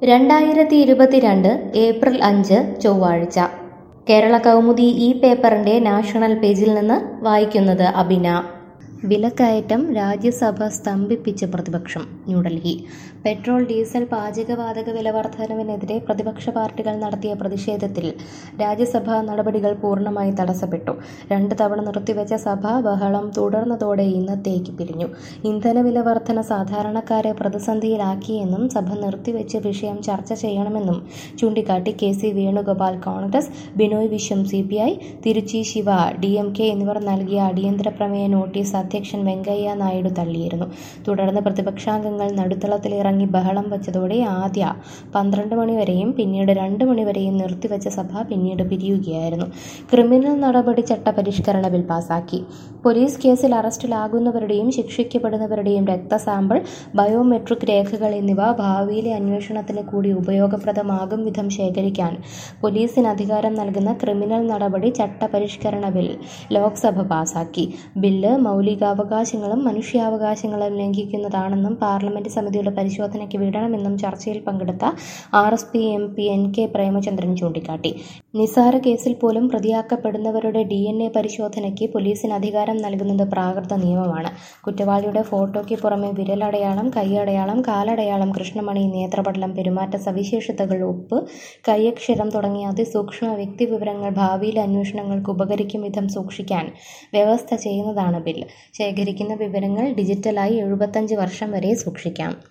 രണ്ടായിരത്തി ഇരുപത്തിരണ്ട് ഏപ്രിൽ അഞ്ച് ചൊവ്വാഴ്ച കേരള കൗമുദി ഈ പേപ്പറിന്റെ നാഷണൽ പേജിൽ നിന്ന് വായിക്കുന്നത് അബിന വിലക്കയറ്റം രാജ്യസഭ സ്തംഭിപ്പിച്ച് പ്രതിപക്ഷം ന്യൂഡൽഹി പെട്രോൾ ഡീസൽ പാചകവാതക വില വർധനവിനെതിരെ പ്രതിപക്ഷ പാർട്ടികൾ നടത്തിയ പ്രതിഷേധത്തിൽ രാജ്യസഭാ നടപടികൾ പൂർണ്ണമായി തടസ്സപ്പെട്ടു രണ്ട് തവണ നിർത്തിവെച്ച സഭ ബഹളം തുടർന്നതോടെ ഇന്നത്തേക്ക് പിരിഞ്ഞു ഇന്ധനവില വർധന സാധാരണക്കാരെ പ്രതിസന്ധിയിലാക്കിയെന്നും സഭ നിർത്തിവെച്ച് വിഷയം ചർച്ച ചെയ്യണമെന്നും ചൂണ്ടിക്കാട്ടി K C Venugopal Congress Binoy Viswam C P I Tiruchi Siva D M K എന്നിവർ നൽകിയ അടിയന്തര പ്രമേയ നോട്ടീസ് അധ്യക്ഷൻ വെങ്കയ്യ നായിഡു തള്ളിയിരുന്നു തുടർന്ന് പ്രതിപക്ഷാംഗങ്ങൾ നടുത്തളത്തിലിറങ്ങി ബഹളം വച്ചതോടെ ആദ്യ പന്ത്രണ്ട് മണിവരെയും പിന്നീട് രണ്ട് മണിവരെയും നിർത്തിവെച്ച സഭ പിന്നീട് പിരിയുകയായിരുന്നു ക്രിമിനൽ നടപടി ചട്ട പരിഷ്കരണ ബിൽ പാസാക്കി പോലീസ് കേസിൽ അറസ്റ്റിലാകുന്നവരുടെയും ശിക്ഷിക്കപ്പെടുന്നവരുടെയും രക്തസാമ്പിൾ ബയോമെട്രിക് രേഖകൾ എന്നിവ ഭാവിയിലെ അന്വേഷണത്തിന് കൂടി ഉപയോഗപ്രദമാകും വിധം ശേഖരിക്കാൻ പോലീസിന് അധികാരം നൽകുന്ന ക്രിമിനൽ നടപടി ചട്ട പരിഷ്കരണ ബിൽ ലോക്സഭ പാസാക്കി ബില്ല് മൗലികാവകാശങ്ങളും മനുഷ്യാവകാശങ്ങളും ലംഘിക്കുന്നതാണെന്നും പാർലമെന്റ് സമിതിയുടെ പരിശോധനയ്ക്ക് വിടണമെന്നും ചർച്ചയിൽ പങ്കെടുത്ത R S P M P N K Premachandran ചൂണ്ടിക്കാട്ടി നിസാര കേസിൽ പോലും പ്രതിയാക്കപ്പെടുന്നവരുടെ ഡി എൻ എ പരിശോധനയ്ക്ക് പോലീസിന് അധികാരം നൽകുന്നത് പ്രാകൃത നിയമമാണ് കുറ്റവാളിയുടെ ഫോട്ടോയ്ക്ക് പുറമെ വിരലടയാളം കൈയടയാളം കാലടയാളം കൃഷ്ണമണി നേത്രപടലം പെരുമാറ്റ സവിശേഷതകൾ ഒപ്പ് കൈയക്ഷരം തുടങ്ങിയ അതിസൂക്ഷ്മ വ്യക്തിവിവരങ്ങൾ ഭാവിയിലെ അന്വേഷണങ്ങൾക്ക് ഉപകരിക്കും വിധം സൂക്ഷിക്കാൻ വ്യവസ്ഥ ചെയ്യുന്നതാണ് ബിൽ ശേഖരിക്കുന്ന വിവരങ്ങൾ ഡിജിറ്റലായി എഴുപത്തഞ്ച് വർഷം വരെ സൂക്ഷിക്കാം